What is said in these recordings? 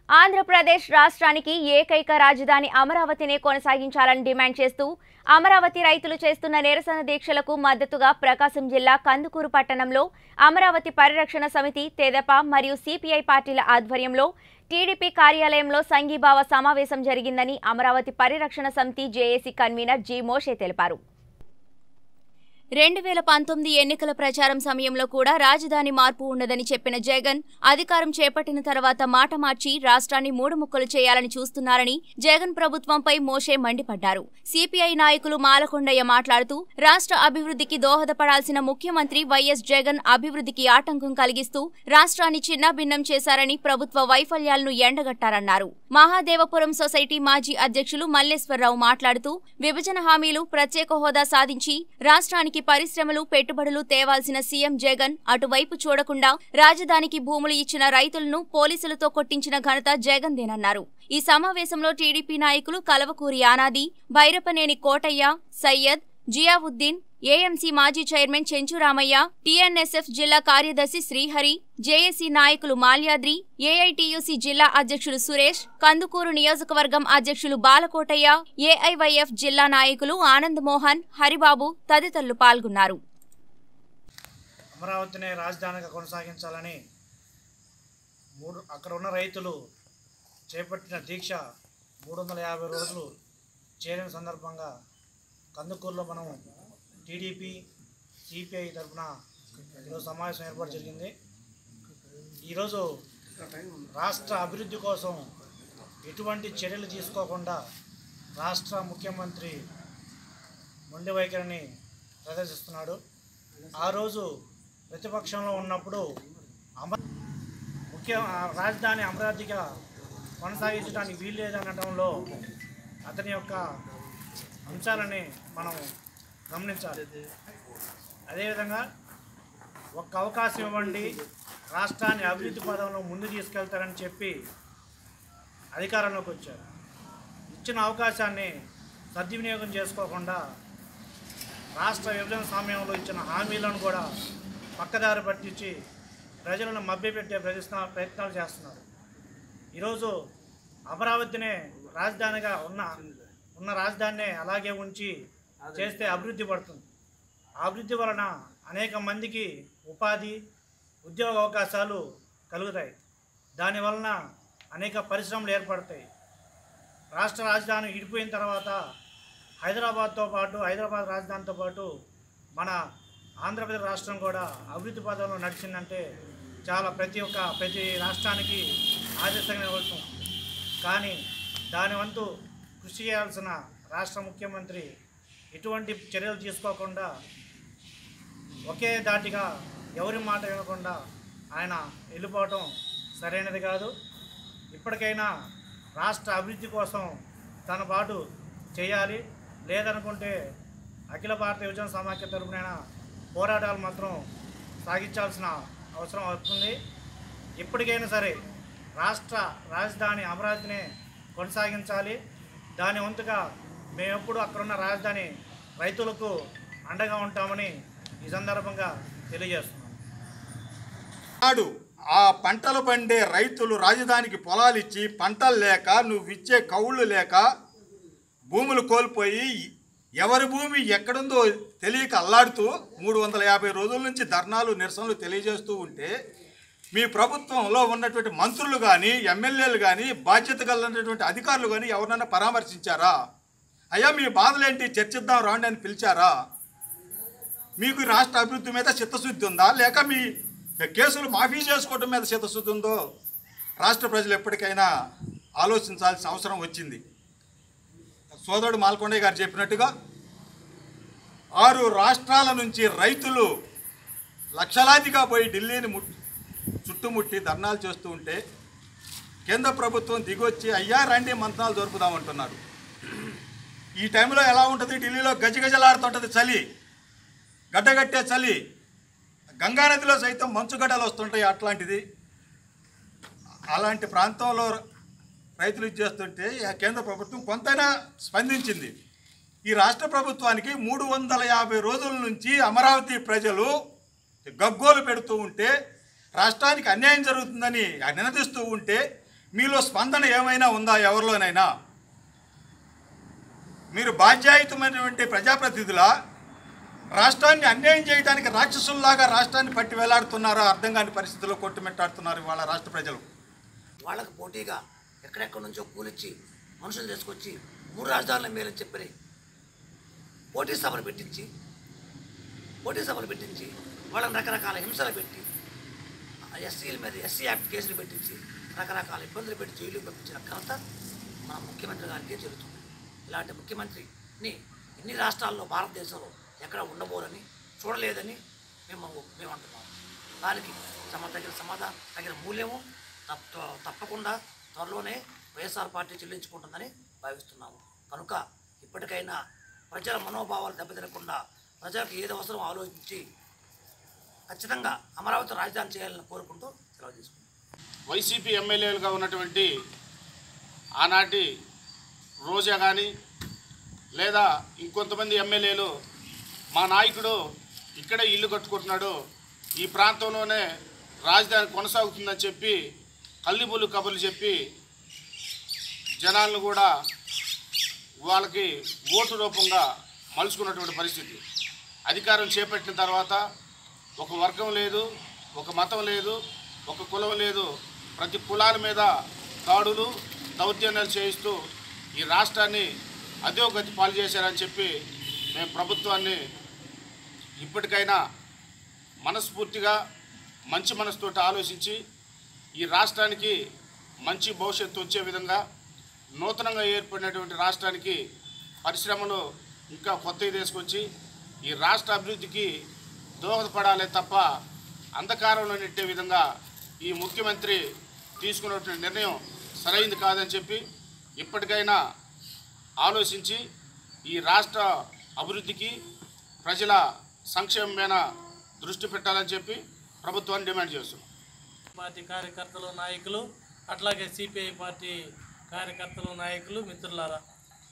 ఆంధ్రప్రదేశ్ రాష్ట్రానికి ఏకైక రాజధాని అమరావతినే కొనసాగించాలని డిమాండ్ చేస్తూ అమరావతి రైతులు చేస్తున్న నిరసన దీక్షలకు మద్దతుగా ప్రకాశం జిల్లా కందుకూరు పట్టణంలో అమరావతి పరిరక్షణ సమితి తెదప మరియు సిపిఐ పార్టీల ఆధ్వర్యంలో టీడీపీ కార్యాలయంలో సంఘీభావ సమావేశం జరిగిందని అమరావతి పరిరక్షణ సమితి జేఏసీ కన్వీనర్ జి మోషే తెలిపారు రెండు వేల పంతొమ్మిది ఎన్నికల ప్రచారం సమయంలో కూడా రాజధాని మార్పు ఉండదని చెప్పిన జగన్ అధికారం చేపట్టిన తర్వాత మాట మార్చి రాష్ట్రాన్ని మూడు ముక్కలు చేయాలని చూస్తున్నారని జగన్ ప్రభుత్వంపై మోషే మండిపడ్డారు సిపిఐ నాయకులు మాలకొండయ్య మాట్లాడుతూ రాష్ట్ర అభివృద్ధికి దోహదపడాల్సిన ముఖ్యమంత్రి వైఎస్ జగన్ అభివృద్ధికి ఆటంకం కలిగిస్తూ రాష్ట్రాన్ని చిన్నాభిన్నం చేశారని ప్రభుత్వ వైఫల్యాలను ఎండగట్టారన్నారు మహాదేవపురం సొసైటీ మాజీ అధ్యక్షులు మల్లేశ్వరరావు మాట్లాడుతూ విభజన హామీలు ప్రత్యేక హోదా సాధించి రాష్ట్రానికి పరిశ్రమలు పెట్టుబడులు తేవాల్సిన సీఎం జగన్ అటువైపు చూడకుండా రాజధానికి భూములు ఇచ్చిన రైతులను పోలీసులతో కొట్టించిన ఘనత జగన్దేనన్నారు ఈ సమావేశంలో టీడీపీ నాయకులు కలవకూరి ఆనాది భైరపనేని కోటయ్య సయ్యద్ జియావుద్దీన్ ఏఎంసీ మాజీ చైర్మన్ చెంచురామయ్య టీఎన్ఎస్ఎఫ్ జిల్లా కార్యదర్శి శ్రీహరి జేఏసీ నాయకులు మాల్యాద్రి ఏఐటియుసి జిల్లా అధ్యక్షులు సురేష్ కందుకూరు నియోజకవర్గం అధ్యక్షులు బాలకోటయ్య ఏఐవైఎఫ్ జిల్లా నాయకులు ఆనందమోహన్ హరిబాబు తదితరులు పాల్గొన్నారు అమరావతిని రాజధానిగా కొనసాగించాలని మూడు అక్కడ ఉన్న రైతులు చేపట్టిన దీక్ష మూడు వందల యాభై రోజులు చేరిన సందర్భంగా కందుకూరులో మనం టీడీపీ సిపిఐ తరఫున ఈరోజు సమావేశం ఏర్పాటు జరిగింది ఈరోజు రాష్ట్ర అభివృద్ధి కోసం ఎటువంటి చర్యలు తీసుకోకుండా రాష్ట్ర ముఖ్యమంత్రి మొండి వైఖరిని ప్రదర్శిస్తున్నాడు ఆ రోజు ప్రతిపక్షంలో ఉన్నప్పుడు అమ ముఖ్య ఆ రాజధాని అమరావతిగా కొనసాగించడానికి వీల్లేదనడంలో అతని యొక్క అంశాలని మనం గమనించాలి అదేవిధంగా ఒక్క అవకాశం ఇవ్వండి రాష్ట్రాన్ని అభివృద్ధి పదంలో ముందు తీసుకెళ్తారని చెప్పి అధికారంలోకి వచ్చారు ఇచ్చిన అవకాశాన్ని సద్వినియోగం చేసుకోకుండా రాష్ట్ర విభజన సమయంలో ఇచ్చిన హామీలను కూడా పక్కదారి పట్టించి ప్రజలను మభ్యపెట్టే ప్రయత్న ప్రయత్నాలు చేస్తున్నారు ఈరోజు అమరావతినే రాజధానిగా ఉన్న ఉన్న రాజధానినే అలాగే ఉంచి చేస్తే అభివృద్ధి పడుతుంది ఆ అభివృద్ధి వలన అనేక మందికి ఉపాధి ఉద్యోగ అవకాశాలు కలుగుతాయి దాని వలన అనేక పరిశ్రమలు ఏర్పడతాయి రాష్ట్ర రాజధాని ఇడిపోయిన తర్వాత హైదరాబాద్తో పాటు హైదరాబాద్ రాజధానితో పాటు మన ఆంధ్రప్రదేశ్ రాష్ట్రం కూడా అభివృద్ధి పదంలో నడిచిందంటే చాలా ప్రతి ఒక్క ప్రతి రాష్ట్రానికి ఆదర్శంగా నిలబడుతుంది కానీ దాని వంతు కృషి చేయాల్సిన రాష్ట్ర ముఖ్యమంత్రి ఎటువంటి చర్యలు తీసుకోకుండా ఒకే దాటిగా ఎవరి మాట వినకుండా ఆయన వెళ్ళిపోవటం సరైనది కాదు ఇప్పటికైనా రాష్ట్ర అభివృద్ధి కోసం తన పాటు చేయాలి లేదనుకుంటే అఖిల భారత యువజన సమాఖ్య తరపునైనా పోరాటాలు మాత్రం సాగించాల్సిన అవసరం వస్తుంది ఇప్పటికైనా సరే రాష్ట్ర రాజధాని అమరావతిని కొనసాగించాలి దాని వంతుగా మేము ఎప్పుడు అక్కడున్న రాజధాని రైతులకు అండగా ఉంటామని ఈ సందర్భంగా తెలియజేస్తున్నాం నాడు ఆ పంటలు పండే రైతులు రాజధానికి పొలాలు ఇచ్చి పంటలు లేక నువ్వు ఇచ్చే కౌళ్ళు లేక భూములు కోల్పోయి ఎవరి భూమి ఎక్కడుందో తెలియక అల్లాడుతూ మూడు వందల యాభై రోజుల నుంచి ధర్నాలు నిరసనలు తెలియజేస్తూ ఉంటే మీ ప్రభుత్వంలో ఉన్నటువంటి మంత్రులు కానీ ఎమ్మెల్యేలు కానీ బాధ్యత కలిగినటువంటి అధికారులు కానీ ఎవరినైనా పరామర్శించారా అయ్యా మీ బాధలేంటి చర్చిద్దాం రాండి అని పిలిచారా మీకు ఈ రాష్ట్ర అభివృద్ధి మీద చిత్తశుద్ధి ఉందా లేక మీ కేసులు మాఫీ చేసుకోవడం మీద చిత్తశుద్ధి ఉందో రాష్ట్ర ప్రజలు ఎప్పటికైనా ఆలోచించాల్సిన అవసరం వచ్చింది సోదరుడు మాల్కొండయ్య గారు చెప్పినట్టుగా ఆరు రాష్ట్రాల నుంచి రైతులు లక్షలాదిగా పోయి ఢిల్లీని ముట్ చుట్టుముట్టి ధర్నాలు చేస్తూ ఉంటే కేంద్ర ప్రభుత్వం దిగొచ్చి అయ్యా రండి మంత్రాలు దొరుకుదామంటున్నారు ఈ టైంలో ఎలా ఉంటుంది ఢిల్లీలో గజగజలాడుతుంటుంది చలి గడ్డగట్టే చలి గంగానదిలో సైతం మంచుగడ్డలు వస్తుంటాయి అట్లాంటిది అలాంటి ప్రాంతంలో రైతులు ఇది చేస్తుంటే ఆ కేంద్ర ప్రభుత్వం కొంతైనా స్పందించింది ఈ రాష్ట్ర ప్రభుత్వానికి మూడు వందల యాభై రోజుల నుంచి అమరావతి ప్రజలు గగ్గోలు పెడుతూ ఉంటే రాష్ట్రానికి అన్యాయం జరుగుతుందని నినదిస్తూ ఉంటే మీలో స్పందన ఏమైనా ఉందా ఎవరిలోనైనా మీరు బాధ్యాయుతమైనటువంటి ప్రజాప్రతినిధుల రాష్ట్రాన్ని అన్యాయం చేయడానికి రాక్షసుల్లాగా రాష్ట్రాన్ని పట్టి వేలాడుతున్నారో అర్థం కాని పరిస్థితుల్లో కొట్టుమిట్టాడుతున్నారు వాళ్ళ రాష్ట్ర ప్రజలు వాళ్ళకు పోటీగా ఎక్కడెక్కడి నుంచో కూలిచ్చి మనుషులు తీసుకొచ్చి మూడు రాజధానుల మేలని చెప్పి పోటీ సభలు పెట్టించి పోటీ సభలు పెట్టించి వాళ్ళని రకరకాల హింసలు పెట్టి ఎస్సీల మీద ఎస్సీ యాక్ట్ కేసులు పెట్టించి రకరకాల ఇబ్బందులు పెట్టి జైలు పంపించిన ఘనత మన ముఖ్యమంత్రి గారికే జరుగుతుంది ఇలాంటి ముఖ్యమంత్రిని ఇన్ని రాష్ట్రాల్లో భారతదేశంలో ఎక్కడ ఉండబోరని చూడలేదని మేము మేము అంటున్నాం దానికి సమ తగిన సమాధానం తగిన మూల్యము తప్ప తప్పకుండా త్వరలోనే వైఎస్ఆర్ పార్టీ చెల్లించుకుంటుందని భావిస్తున్నాము కనుక ఇప్పటికైనా ప్రజల మనోభావాలు దెబ్బతినకుండా ప్రజలకు ఏది అవసరం ఆలోచించి ఖచ్చితంగా అమరావతి రాజధాని చేయాలని కోరుకుంటూ సెలవు తీసుకుంటాం వైసీపీ ఎమ్మెల్యేలుగా ఉన్నటువంటి ఆనాటి రోజా కానీ లేదా ఇంకొంతమంది ఎమ్మెల్యేలు మా నాయకుడు ఇక్కడే ఇల్లు కట్టుకుంటున్నాడు ఈ ప్రాంతంలోనే రాజధాని కొనసాగుతుందని చెప్పి కల్లిబుల్లు కబుర్లు చెప్పి జనాలను కూడా వాళ్ళకి ఓటు రూపంగా మలుచుకున్నటువంటి పరిస్థితి అధికారం చేపట్టిన తర్వాత ఒక వర్గం లేదు ఒక మతం లేదు ఒక కులం లేదు ప్రతి కులాల మీద దాడులు దౌర్జన్యాలు చేయిస్తూ ఈ రాష్ట్రాన్ని అధోగతి పాలు చేశారని చెప్పి మేము ప్రభుత్వాన్ని ఇప్పటికైనా మనస్ఫూర్తిగా మంచి మనసుతోటి ఆలోచించి ఈ రాష్ట్రానికి మంచి భవిష్యత్తు వచ్చే విధంగా నూతనంగా ఏర్పడినటువంటి రాష్ట్రానికి పరిశ్రమలు ఇంకా కొత్తవి తీసుకొచ్చి ఈ రాష్ట్ర అభివృద్ధికి దోహదపడాలే తప్ప అంధకారంలో నెట్టే విధంగా ఈ ముఖ్యమంత్రి తీసుకున్నటువంటి నిర్ణయం సరైంది కాదని చెప్పి ఇప్పటికైనా ఆలోచించి ఈ రాష్ట్ర అభివృద్ధికి ప్రజల సంక్షేమం మీద దృష్టి పెట్టాలని చెప్పి ప్రభుత్వాన్ని డిమాండ్ చేస్తున్నాం పార్టీ కార్యకర్తలు నాయకులు అట్లాగే సిపిఐ పార్టీ కార్యకర్తలు నాయకులు మిత్రులారా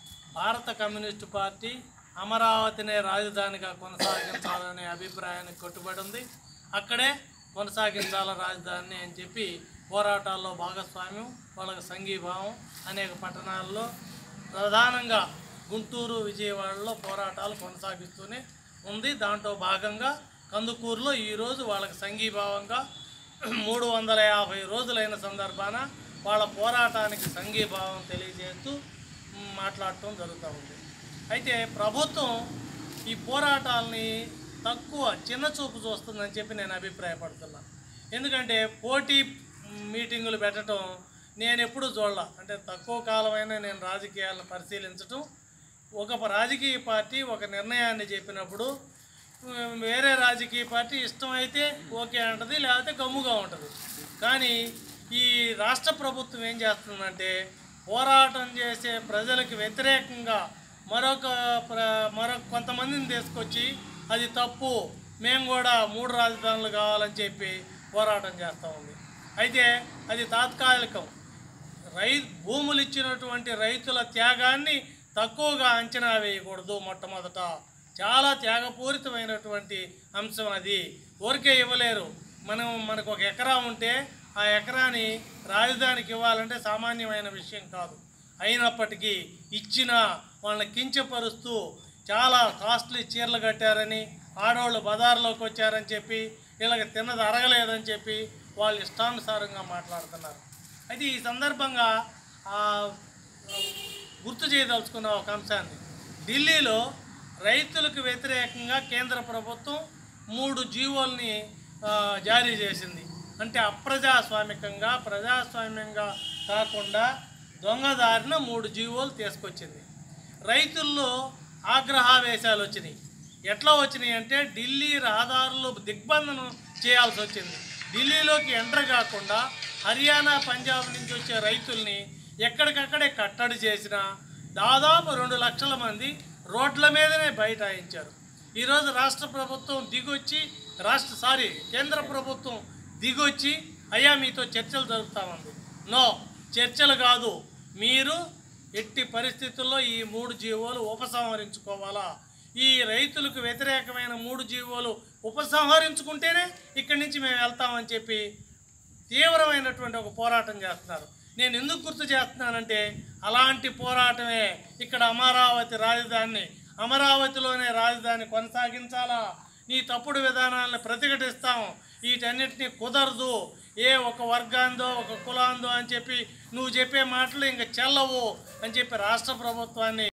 భారత కమ్యూనిస్టు పార్టీ అమరావతినే రాజధానిగా కొనసాగించాలనే అభిప్రాయానికి కట్టుబడి ఉంది అక్కడే కొనసాగించాల రాజధానిని అని చెప్పి పోరాటాల్లో భాగస్వామ్యం వాళ్ళకి సంఘీభావం అనేక పట్టణాల్లో ప్రధానంగా గుంటూరు విజయవాడలో పోరాటాలు కొనసాగిస్తూనే ఉంది దాంట్లో భాగంగా కందుకూరులో ఈరోజు వాళ్ళకి సంఘీభావంగా మూడు వందల యాభై రోజులైన సందర్భాన వాళ్ళ పోరాటానికి సంఘీభావం తెలియజేస్తూ మ్, మాట్లాడటం జరుగుతూ ఉంది అయితే ప్రభుత్వం ఈ పోరాటాలని తక్కువ చిన్న చూపు చూస్తుందని చెప్పి నేను అభిప్రాయపడుతున్నాను ఎందుకంటే పోటీ మీటింగులు పెట్టడం నేను ఎప్పుడు చూడాల అంటే తక్కువ కాలమైనా నేను రాజకీయాలను పరిశీలించటం ఒక రాజకీయ పార్టీ ఒక నిర్ణయాన్ని చెప్పినప్పుడు ఉమ్, వేరే రాజకీయ పార్టీ ఇష్టమైతే ఓకే అంటది లేకపోతే గమ్ముగా ఉంటుంది కానీ ఈ రాష్ట్ర ప్రభుత్వం ఏం చేస్తుందంటే పోరాటం చేసే ప్రజలకు వ్యతిరేకంగా మరొక ప్ర మరొక కొంతమందిని తీసుకొచ్చి అది తప్పు మేము కూడా మూడు రాజధానులు కావాలని చెప్పి పోరాటం చేస్తూ ఉంది అయితే అది తాత్కాలికం రై భూములు ఇచ్చినటువంటి రైతుల త్యాగాన్ని తక్కువగా అంచనా వేయకూడదు మొట్టమొదట చాలా త్యాగపూరితమైనటువంటి అంశం అది ఊరికే ఇవ్వలేరు మనం మనకు ఒక ఎకరా ఉంటే ఆ ఎకరాని రాజధానికి ఇవ్వాలంటే సామాన్యమైన విషయం కాదు అయినప్పటికీ ఇచ్చిన వాళ్ళని కించపరుస్తూ చాలా కాస్ట్లీ చీరలు కట్టారని ఆడవాళ్ళు బజార్లోకి వచ్చారని చెప్పి వీళ్ళకి తిన్నది అరగలేదని చెప్పి వాళ్ళు ఇష్టానుసారంగా మాట్లాడుతున్నారు అయితే ఈ సందర్భంగా ఆ, గుర్తు చేయదలుచుకున్న ఒక అంశాన్ని ఢిల్లీలో రైతులకు వ్యతిరేకంగా కేంద్ర ప్రభుత్వం మూడు జీవోల్ని ఆ, జారీ చేసింది అంటే అప్రజాస్వామికంగా ప్రజాస్వామ్యంగా కాకుండా దొంగదారిన మూడు జీవోలు తీసుకొచ్చింది రైతుల్లో ఆగ్రహావేశాలు వచ్చినాయి ఎట్లా వచ్చినాయి అంటే ఢిల్లీ రహదారులు దిగ్బంధనం చేయాల్సి వచ్చింది ఢిల్లీలోకి ఎంటర్ కాకుండా హర్యానా పంజాబ్ నుంచి వచ్చే రైతుల్ని ఎక్కడికక్కడే కట్టడి చేసిన దాదాపు రెండు లక్షల మంది రోడ్ల మీదనే బైఠాయించారు ఈరోజు రాష్ట్ర ప్రభుత్వం దిగొచ్చి రాష్ట్ర సారీ కేంద్ర ప్రభుత్వం దిగొచ్చి అయ్యా మీతో చర్చలు జరుపుతామంది నో చర్చలు కాదు మీరు ఎట్టి పరిస్థితుల్లో ఈ మూడు జీవోలు ఉపసంహరించుకోవాలా ఈ రైతులకు వ్యతిరేకమైన మూడు జీవోలు ఉపసంహరించుకుంటేనే ఇక్కడి నుంచి మేము వెళ్తామని చెప్పి తీవ్రమైనటువంటి ఒక పోరాటం చేస్తున్నారు నేను ఎందుకు గుర్తు చేస్తున్నానంటే అలాంటి పోరాటమే ఇక్కడ అమరావతి రాజధానిని అమరావతిలోనే రాజధాని కొనసాగించాలా నీ తప్పుడు విధానాలను ప్రతిఘటిస్తాం వీటన్నిటిని కుదరదు ఏ ఒక వర్గాందో ఒక కులాందో అని చెప్పి నువ్వు చెప్పే మాటలు ఇంక చెల్లవు అని చెప్పి రాష్ట్ర ప్రభుత్వాన్ని